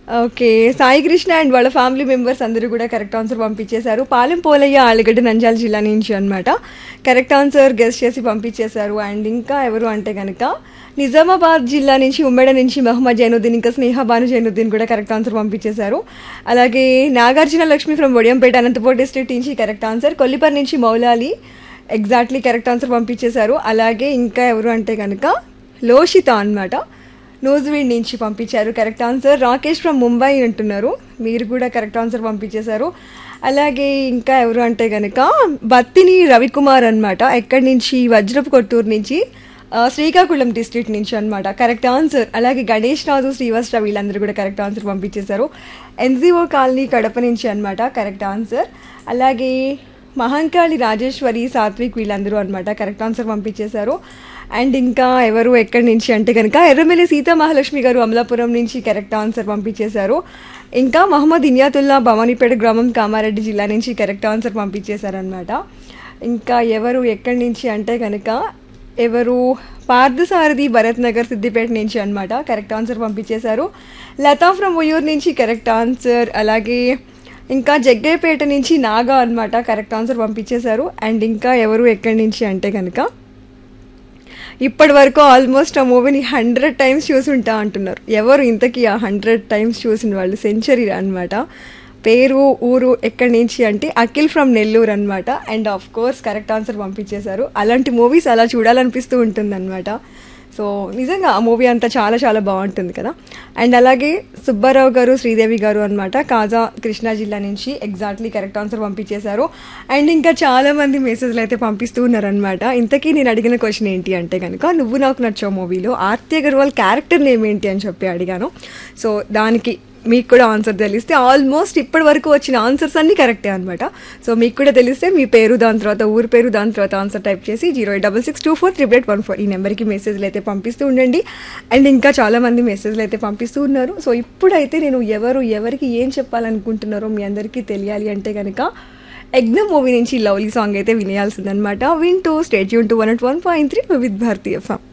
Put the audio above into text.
okay Sai Krishna and వాళ్ళ family members అందరూ కూడా కరెక్ట్ ఆన్సర్ పంపించేశారు పాలెం పోలయ్య ఆలగడ్డ నంజాల జిల్లా నుంచి అనమాట కరెక్ట్ ఆన్సర్ గెస్ట్ చేసి పంపించేశారు అండ్ ఇంకా ఎవరు అంటే కనుక నిజామాబాద్ జిల్లా నుంచి ఉమ్మడి నుంచి మహమ్మద్ జైనుద్దీన్ ఇంకా స్నేహ భాను జైనుద్దీన్ కూడా కరెక్ట్ ఆన్సర్ పంపించేశారు అలాగే నాగార్జున లక్ష్మి ఫ్రమ్ వడియంపేట అనంతపూర్ డిస్ట్రిక్ట్ నుంచి కరెక్ట్ ఆన్సర్ కొల్లిపర్ నుంచి మౌలాలి ఎగ్జాక్ట్లీ కరెక్ట్ ఆన్సర్ పంపించేశారు అలాగే ఇంకా ఎవరు అంటే కనుక లోషిత అన్నమాట నూజివీడ్ నుంచి పంపించారు correct answer Rakesh from Mumbai అంటున్నారు మీరు కూడా కరెక్ట్ ఆన్సర్ పంపించేశారు అలాగే ఇంకా ఎవరు అంటే కనుక బత్తిని రవికుమార్ అన్నమాట ఎక్కడి నుంచి వజ్రపు కొట్టూరు నుంచి ఆ, శ్రీకాకుళం డిస్ట్రిక్ట్ నుంచి అన్నమాట కరెక్ట్ ఆన్సర్ అలాగే గణేష్ రాజు శ్రీవాస్రావు వీళ్ళందరూ కూడా కరెక్ట్ ఆన్సర్ పంపించేశారు ఎన్జిఓ కాలనీ కడప నుంచి అన్నమాట కరెక్ట్ ఆన్సర్ అలాగే మహంకాళి రాజేశ్వరి సాత్విక్ వీళ్ళందరూ అనమాట కరెక్ట్ ఆన్సర్ పంపించేశారు అండ్ ఇంకా ఎవరు ఎక్కడి నుంచి అంటే కనుక ఎర్రమెల్లి సీతా మహాలక్ష్మి గారు అమలాపురం నుంచి కరెక్ట్ ఆన్సర్ పంపించేశారు ఇంకా మహమ్మద్ ఇనియాతుల్లా భవానీపేట గ్రామం కామారెడ్డి జిల్లా నుంచి కరెక్ట్ ఆన్సర్ పంపించేశారనమాట ఇంకా ఎవరు ఎక్కడి నుంచి అంటే కనుక ఎవరు పార్థసారథి భరత్ నగర్ సిద్దిపేట నుంచి అన్నమాట కరెక్ట్ ఆన్సర్ పంపించేశారు లతా ఫ్రమ్ ఉయ్యూరు నుంచి కరెక్ట్ ఆన్సర్ అలాగే ఇంకా జగ్గయ్యపేట నుంచి నాగా అన్నమాట కరెక్ట్ ఆన్సర్ పంపించేశారు అండ్ ఇంకా ఎవరు ఎక్కడి నుంచి అంటే కనుక ఇప్పటి వరకు ఆల్మోస్ట్ ఆ మూవీని హండ్రెడ్ టైమ్స్ చూసి ఉంటా అంటున్నారు ఎవరు ఇంతకీ ఆ హండ్రెడ్ టైమ్స్ చూసిన వాళ్ళు సెంచరీ అన్నమాట పేరు ఊరు ఎక్కడి నుంచి అంటే అఖిల్ ఫ్రమ్ నెల్లూరు అనమాట and of course correct answer పంపించేశారు అలాంటి మూవీస్ అలా చూడాలనిపిస్తూ ఉంటుందన్నమాట సో నిజంగా ఆ మూవీ అంతా చాలా చాలా బాగుంటుంది కదా అండ్ అలాగే సుబ్బారావు గారు శ్రీదేవి గారు అనమాట కాజా కృష్ణా జిల్లా నుంచి ఎగ్జాక్ట్లీ కరెక్ట్ ఆన్సర్ పంపించేశారు అండ్ ఇంకా చాలా మంది మెసేజ్లు అయితే పంపిస్తూ ఉన్నారనమాట ఇంతకీ నేను అడిగిన క్వశ్చన్ ఏంటి అంటే కనుక నువ్వు నాకు నచ్చావు మూవీలో ఆర్తి అగర్వాల్ క్యారెక్టర్ నేమ్ ఏంటి అని చెప్పి అడిగాను సో దానికి మీకు కూడా ఆన్సర్ తెలిస్తే ఆల్మోస్ట్ ఇప్పటి వరకు వచ్చిన ఆన్సర్స్ అన్నీ కరెక్టే అనమాట సో మీకు కూడా తెలిస్తే మీ పేరు దాని తర్వాత ఊరి పేరు దాని తర్వాత ఆన్సర్ టైప్ చేసి zero eight double six two four triple eight one four ఈ నెంబర్కి మెసేజ్లు అయితే పంపిస్తూ ఉండండి అండ్ ఇంకా చాలా మంది మెసేజ్లు అయితే పంపిస్తూ ఉన్నారు సో ఇప్పుడైతే నేను ఎవరు ఎవరికి ఏం చెప్పాలనుకుంటున్నారో మీ అందరికీ తెలియాలి అంటే కనుక ఎగ్నమ్ మూవీ నుంచి లవ్లీ సాంగ్ అయితే వినేయాల్సిందనమాట వింటూ స్టేట్ యూన్ to one at one point three with Bharatiya form